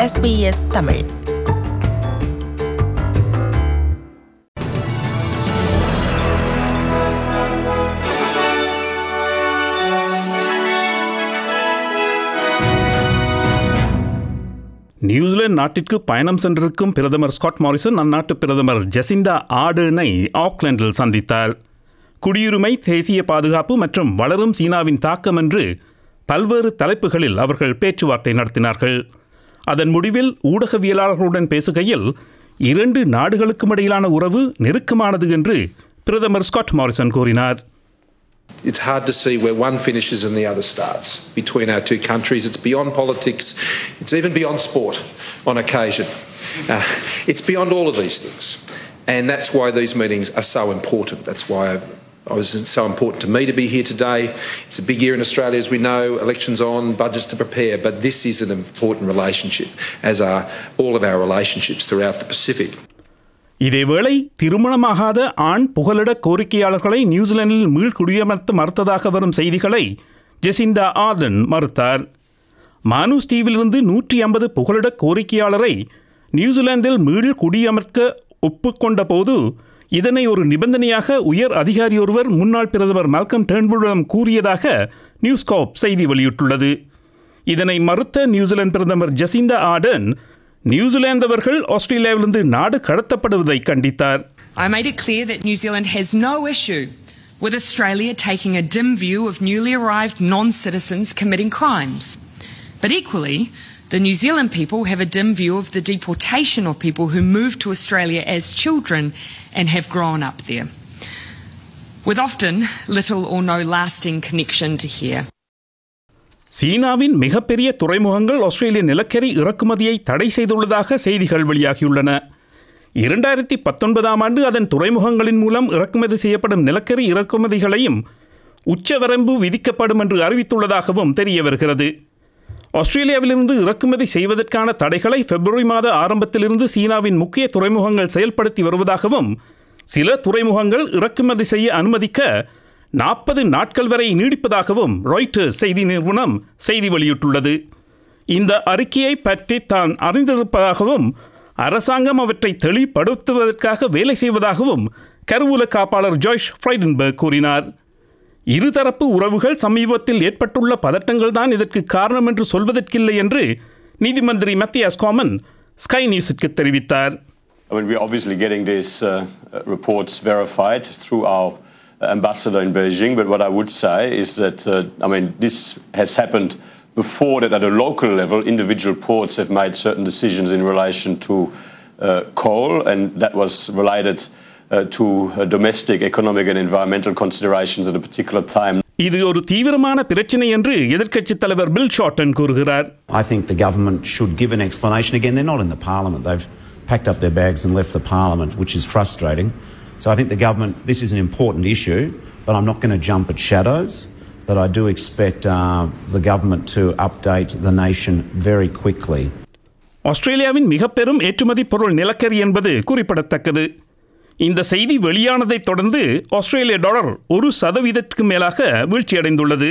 SBS Tamil New Zealand நாட்டிற்கு பயணம் சென்றிருக்கும் பிரதமர் ஸ்காட் மாரிசன் அந்நாட்டு பிரதமர் ஜெசிண்டா ஆர்டனை ஆக்லாந்தில் சந்தித்தார் குடியுரிமை தேசிய பாதுகாப்பு மற்றும் வளரும் சீனாவின் தாக்கம் என்று பல்வேறு தலைப்புகளில் அவர்கள் பேச்சுவார்த்தை நடத்தினார்கள் அதன் முடிவில் ஊடகவியலாளர்களுடன் பேசுகையில் இரண்டு நாடுகளுக்கும் இடையிலான உறவு நெருக்கமானது என்று பிரதமர் ஸ்காட் மாரிசன் கூறினார் It's hard to see where one finishes and the other starts between our two countries. It's beyond politics, it's even beyond sport on occasion. Uh, it's beyond all of these things. And that's why these meetings are so important. That's why I, I was so important to me to be here today. It's a big year in Australia, as we know, elections on, budgets to prepare, but this is an important relationship, as are all of our relationships throughout the Pacific. இதேவேளை திருமணமாகாத ஆண் புகலிட கோரிக்கையாளர்களை நியூசிலாந்தில் மீள் குடியமர்த்த மறுத்ததாக வரும் செய்திகளை Jacinda Ardern மறுத்தார் மானூஸ் தீவிலிருந்து நூற்றி ஐம்பது புகலிட கோரிக்கையாளரை நியூசிலாந்தில் மீள் குடியமர்க்க ஒப்புக்கொண்ட போது இதனை ஒரு நிபந்தனையாக உயர் அதிகாரி ஒருவர் முன்னாள் பிரதமர் மால்கம் டேர்ன்புல்லிடம் கூறியதாக நியூஸ்காப் செய்தி வெளியிட்டுள்ளது இதனை மறுத்த நியூசிலாந்து பிரதமர் ஜெசிண்டா ஆர்டன் நியூசிலாந்தவர்கள் ஆஸ்திரேலியாவிலிருந்து நாடு கடத்தப்படுவதை கண்டித்தார் I made it clear that New Zealand has no issue with Australia taking a dim view of newly arrived non citizens committing crimes. But equally, the New Zealand people have a dim view of the deportation of people who moved to Australia as children and have grown up there, with often little or no lasting connection to here. சீனாவின் மிகப்பெரிய துறைமுகங்கள் ஆஸ்திரேலிய நிலக்கரி இறக்குமதியை தடை செய்துள்ளதாக செய்திகள் வெளியாகியுள்ளன இரண்டாயிரத்தி பத்தொன்பதாம் ஆண்டு அதன் துறைமுகங்களின் மூலம் இறக்குமதி செய்யப்படும் நிலக்கரி இறக்குமதிகளையும் உச்சவரம்பு விதிக்கப்படும் என்று அறிவித்துள்ளதாகவும் தெரிய வருகிறது ஆஸ்திரேலியாவிலிருந்து இறக்குமதி செய்வதற்கான தடைகளை பிப்ரவரி மாத ஆரம்பத்திலிருந்து சீனாவின் முக்கிய துறைமுகங்கள் செயல்படுத்தி வருவதாகவும் சில துறைமுகங்கள் இறக்குமதி செய்ய அனுமதிக்க நாற்பது நாட்கள் வரை நீடிப்பதாகவும் ராய்ட்டர்ஸ் செய்தி நிறுவனம் செய்தி வெளியிட்டுள்ளது இந்த அறிக்கையை பற்றி தான் அறிந்திருப்பதாகவும் அரசாங்கம் அவற்றை தெளிவுபடுத்துவதற்காக வேலை செய்வதாகவும் கருவூல காப்பாளர் ஜாய்ஷ் ஃப்ரைடன்பர்க் கூறினார் இருதரப்பு உறவுகள் சமீபத்தில் ஏற்பட்டுள்ள பதட்டங்கள் தான் இதற்கு காரணம் என்று சொல்வதற்கில்லை என்று நீதிமந்திரி மத்தியாஸ் காமன் ஸ்கை நியூஸுக்கு தெரிவித்தார் I mean, we're obviously getting these uh, reports verified through our ambassador in Beijing, but what I would say is that, uh, I mean, this has happened before that at a local level, individual ports have made certain decisions in relation to uh, coal, and that was related uh, to uh, domestic, economic, and environmental considerations at a particular time. இது ஒரு தீவிரமான பிரச்சினை என்று எதிர்க்கட்சித் தலைவர் Bill Shorten கூறுகிறார் I think the government should give an explanation. Again, they're not in the parliament. They've packed up their bags and left the parliament, which is frustrating. So I think the government, this is an important issue, but I'm not going to jump at shadows. But I do expect uh, the government to update the nation very quickly. ஆஸ்திரேலியாவின் மிக பெரும் ஏற்றுமதி பொருள் நிலக்கரி என்பது குறிப்பிடத்தக்கது இந்த செய்தி வெளியானதைத் தொடர்ந்து ஆஸ்திரேலிய டாலர் ஒரு சதவீதத்துக்கு மேலாக வீழ்ச்சியடைந்துள்ளது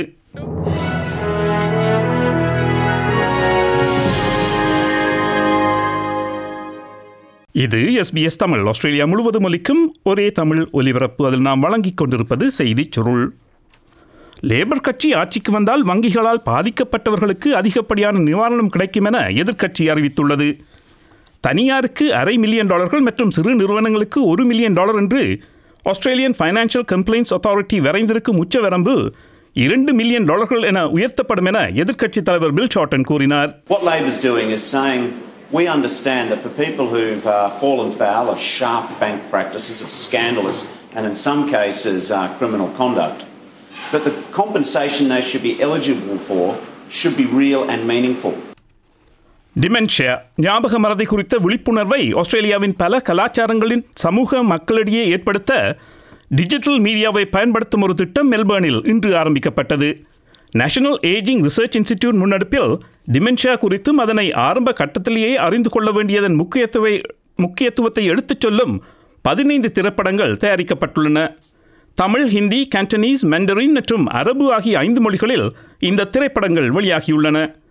இது எஸ்பிஎஸ் தமிழ் ஆஸ்திரேலியா முழுவதும் ஒலிக்கும் ஒரே தமிழ் ஒலிபரப்பு அதில் நாம் வழங்கிக் கொண்டிருப்பது செய்திச் சுருள் லேபர் கட்சி ஆட்சிக்கு வந்தால் வங்கிகளால் பாதிக்கப்பட்டவர்களுக்கு அதிகப்படியான நிவாரணம் கிடைக்கும் என எதிர்க்கட்சி அறிவித்துள்ளது தனியாருக்கு அரை மில்லியன் டாலர்கள் மற்றும் சிறு நிறுவனங்களுக்கு ஒரு மில்லியன் டாலர் என்று ஆஸ்திரேலியன் ஃபைனான்சியல் கம்ப்ளைண்ட்ஸ் அத்தாரிட்டி வரைந்திருக்கும் உச்சவரம்பு இரண்டு மில்லியன் டாலர்கள் என உயர்த்தப்படும் என எதிர்க்கட்சித் தலைவர் பில் ஷார்டன் கூறினார் What Labor's doing is saying we understand that for people who've uh, fallen foul of sharp bank practices, of scandalous and in some cases uh, criminal conduct, that the compensation they should be eligible for should be real and meaningful. Dementia ஞாபக மறதி குறித்த விழிப்புணர்வை ஆஸ்திரேலியாவின் பல கலாச்சாரங்களின் சமூக மக்களிடையே ஏற்படுத்த digital மீடியாவை பயன்படுத்தும் ஒரு திட்டம் மெல்பர்னில் இன்று ஆரம்பிக்கப்பட்டது நேஷனல் ஏஜிங் ரிசர்ச் இன்ஸ்டிடியூட் முன்னெடுப்பில் டிமென்ஷியா குறித்தும் அதனை ஆரம்ப கட்டத்திலேயே அறிந்து கொள்ள வேண்டியதன் முக்கியத்துவை முக்கியத்துவத்தை எடுத்துச் சொல்லும் பதினைந்து திரைப்படங்கள் தயாரிக்கப்பட்டுள்ளன தமிழ் ஹிந்தி கேண்டனீஸ் மண்டரின் மற்றும் அரபு ஆகிய ஐந்து மொழிகளில் இந்த திரைப்படங்கள் வெளியாகியுள்ளன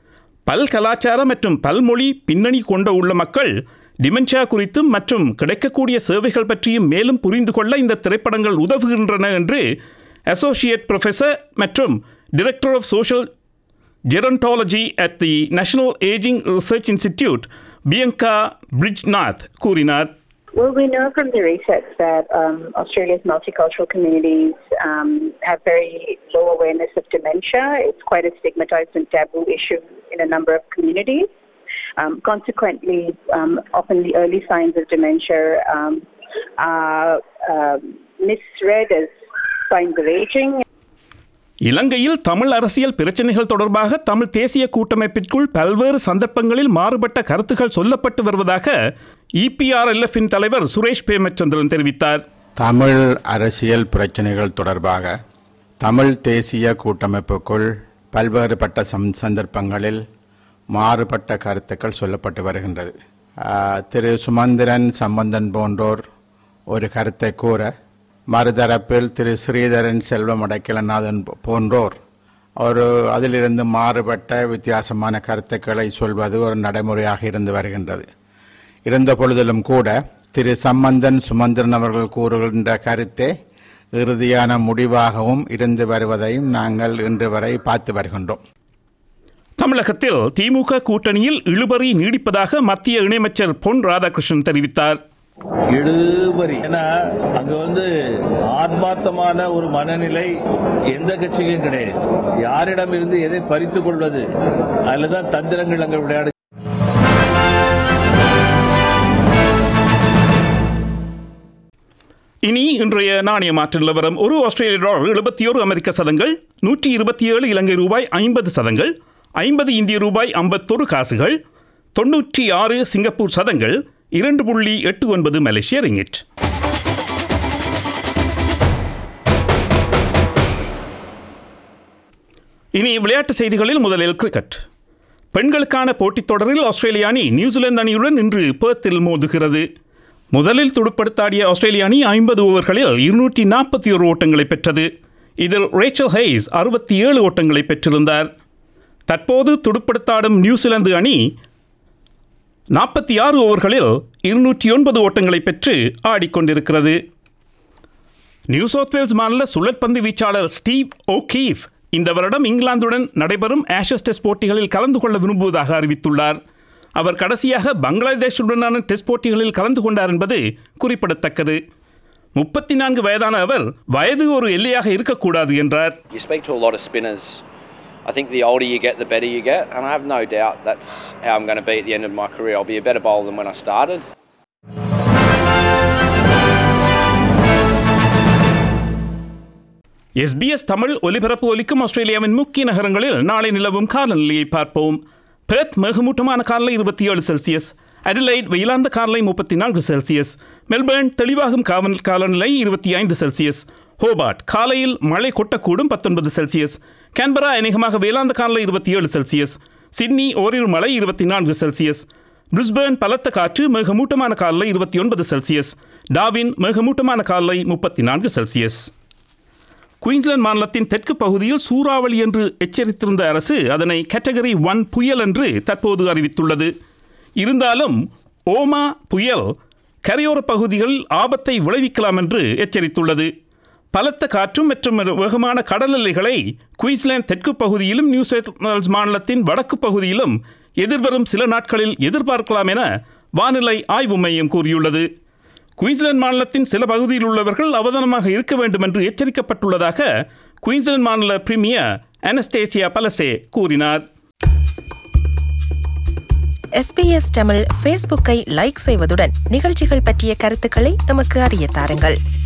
பல் கலாச்சார மற்றும் பல்மொழி பின்னணி கொண்ட உள்ள மக்கள் டிமென்ஷியா குறித்தும் மற்றும் கிடைக்கக்கூடிய சேவைகள் பற்றியும் மேலும் புரிந்து கொள்ள இந்த திரைப்படங்கள் உதவுகின்றன என்று அசோசியேட் ப்ரொஃபஸர் மற்றும் director of social gerontology at the national ageing research institute Bianca Brijnath கூறினார் Well, we know from the research that um, Australia's multicultural communities um, have very low awareness of dementia. It's quite a stigmatized and taboo issue in a number of communities. Um, consequently, um, often the early signs of dementia um, are um, misread as signs of aging இலங்கையில் தமிழ் அரசியல் பிரச்சினைகள் தொடர்பாக தமிழ் தேசிய கூட்டமைப்பிற்குள் பல்வேறு சந்தர்ப்பங்களில் மாறுபட்ட கருத்துக்கள் சொல்லப்பட்டு வருவதாக இபிஆர்எல்எஃபின் தலைவர் சுரேஷ் பேமச்சந்திரன் தெரிவித்தார் தமிழ் அரசியல் பிரச்சனைகள் தொடர்பாக தமிழ் தேசிய கூட்டமைப்புக்குள் பல்வேறுபட்ட சம் சந்தர்ப்பங்களில் மாறுபட்ட கருத்துக்கள் சொல்லப்பட்டு வருகின்றது ஆஹ், திரு சுமந்திரன் சம்பந்தன் போன்றோர் ஒரு கருத்தை கூற மறுதரப்பில் திரு ஸ்ரீதரன் செல்வம் அடைக்கலநாதன் போ- போன்றோர் ஒரு அதிலிருந்து மாறுபட்ட வித்தியாசமான கருத்துக்களை சொல்வது ஒரு நடைமுறையாக இருந்து வருகின்றது இருந்த பொழுதிலும் கூட திரு சம்பந்தன் சுமந்திரன் அவர்கள் கூறுகின்ற கருத்தே இறுதியான முடிவாகவும் இருந்து வருவதையும் நாங்கள் இன்று வரை பார்த்து வருகின்றோம் தமிழகத்தில் திமுக கூட்டணியில் இழுபறி நீடிப்பதாக மத்திய இணையமைச்சர் பொன் ராதாகிருஷ்ணன் தெரிவித்தார் இழுபறி ஏன்னா அங்க வந்து ஆத்மார்த்தமான ஒரு மனநிலை எந்த கட்சிக்கும் கிடையாது யாரிடம் இருந்து எதை பறித்துக் கொள்வது அதுலதான் தந்திரங்கள் அங்க விளையாடு இனி இன்றைய நாணய மாற்று நிலவரம் ஒரு ஆஸ்திரேலிய டாலர் எழுபத்தி ஒரு அமெரிக்க சதங்கள் நூற்றி இருபத்தி ஏழு இலங்கை ரூபாய் ஐம்பது சதங்கள் ஐம்பது இந்திய ரூபாய் ஐம்பத்தொரு காசுகள் தொன்னூற்றி ஆறு சிங்கப்பூர் சதங்கள் இரண்டு புள்ளி எட்டு ஒன்பது மலேசிய ரிங்கிட் இனி விளையாட்டு செய்திகளில் முதலில் கிரிக்கெட் பெண்களுக்கான போட்டித் தொடரில் ஆஸ்திரேலிய அணி நியூசிலாந்து அணியுடன் இன்று பேர்த்தில் மோதுகிறது முதலில் துடுப்படுத்தாடிய ஆஸ்திரேலிய அணி ஐம்பது ஓவர்களில் இருநூற்றி நாற்பத்தி ஒரு ஓட்டங்களை பெற்றது இதில் ரேச்சல் ஹெய்ஸ் அறுபத்தி ஏழு ஓட்டங்களை பெற்றிருந்தார் தற்போது துடுப்படுத்தாடும் நியூசிலாந்து அணி நாற்பத்தி ஆறு ஓவர்களில் இருநூற்றி ஒன்பது ஓட்டங்களை பெற்று ஆடிக்கொண்டிருக்கிறது நியூ சவுத் வேல்ஸ் மாநில சுழற்பந்து வீச்சாளர் ஸ்டீவ் ஓகீஃப் இந்த வருடம் இங்கிலாந்துடன் நடைபெறும் ஆஷஸ் டெஸ்ட் போட்டிகளில் கலந்து கொள்ள விரும்புவதாக அறிவித்துள்ளார் அவர் கடைசியாக பங்களாதேஷுடனான டெஸ்ட் போட்டிகளில் கலந்து கொண்டார் என்பது குறிப்பிடத்தக்கது முப்பத்தி நான்கு வயதான அவர் வயது ஒரு எல்லையாக இருக்கக்கூடாது என்றார் You speak to a lot of spinners. I think the older you get, the better you get, and I have no doubt that's how I'm going to be at the end of my career. I'll be a better bowler than when I started. SBS Tamil ஒலிபரப்பு ஒலிக்கும் ஆஸ்திரேலியாவின் முக்கிய நகரங்களில் நாளை நிலவும் காலநிலையை பார்ப்போம் Perth மிகமூட்டமான காலை இருபத்தி ஏழு செல்சியஸ் அடிலைட் வெயிலாந்த காலை முப்பத்தி நான்கு செல்சியஸ் மெல்பர்ன் தெளிவாகும் காவல் காலநிலை இருபத்தி ஐந்து செல்சியஸ் ஹோபார்ட் காலையில் மழை கொட்டக்கூடும் பத்தொன்பது செல்சியஸ் கேன்பரா அநேகமாக வேளாந்த காலை இருபத்தி ஏழு செல்சியஸ் சிட்னி ஓரிரு மழை இருபத்தி நான்கு செல்சியஸ் பிரிஸ்பேர்ன் பலத்த காற்று மிகமூட்டமான காலை இருபத்தி ஒன்பது செல்சியஸ் டாவின் மிகமூட்டமான காலை முப்பத்தி நான்கு செல்சியஸ் குயின்ஸ்லாந்து மாநிலத்தின் தெற்கு பகுதியில் சூறாவளி என்று எச்சரித்திருந்த அரசு அதனை கேட்டகரி ஒன் புயல் என்று தற்போது அறிவித்துள்ளது இருந்தாலும் ஓமா புயல் கரையோர பகுதிகளில் ஆபத்தை விளைவிக்கலாம் என்று எச்சரித்துள்ளது பலத்த காற்றும் மற்றும் வேகமான கடல் அலைகளை குயின்ஸ்லாந்து தெற்கு பகுதியிலும் நியூ சவுத் வேல்ஸ் மாநிலத்தின் வடக்கு பகுதியிலும் எதிர்வரும் சில நாட்களில் எதிர்பார்க்கலாம் என வானிலை ஆய்வு மையம் கூறியுள்ளது குயின்ஸ்லாந்து மாநிலத்தின் சில பகுதியில் உள்ளவர்கள் அவதானமாக இருக்க வேண்டும் என்று எச்சரிக்கப்பட்டுள்ளதாக குயின்ஸ்லாந்து மாநில பிரீமியர் அனஸ்டேசியா பலசே கூறினார் எஸ்பிஎஸ் தமிழ் ஃபேஸ்புக்கை லைக் செய்வதுடன் நிகழ்ச்சிகள் பற்றிய கருத்துக்களை எமக்கு அறிய தாருங்கள்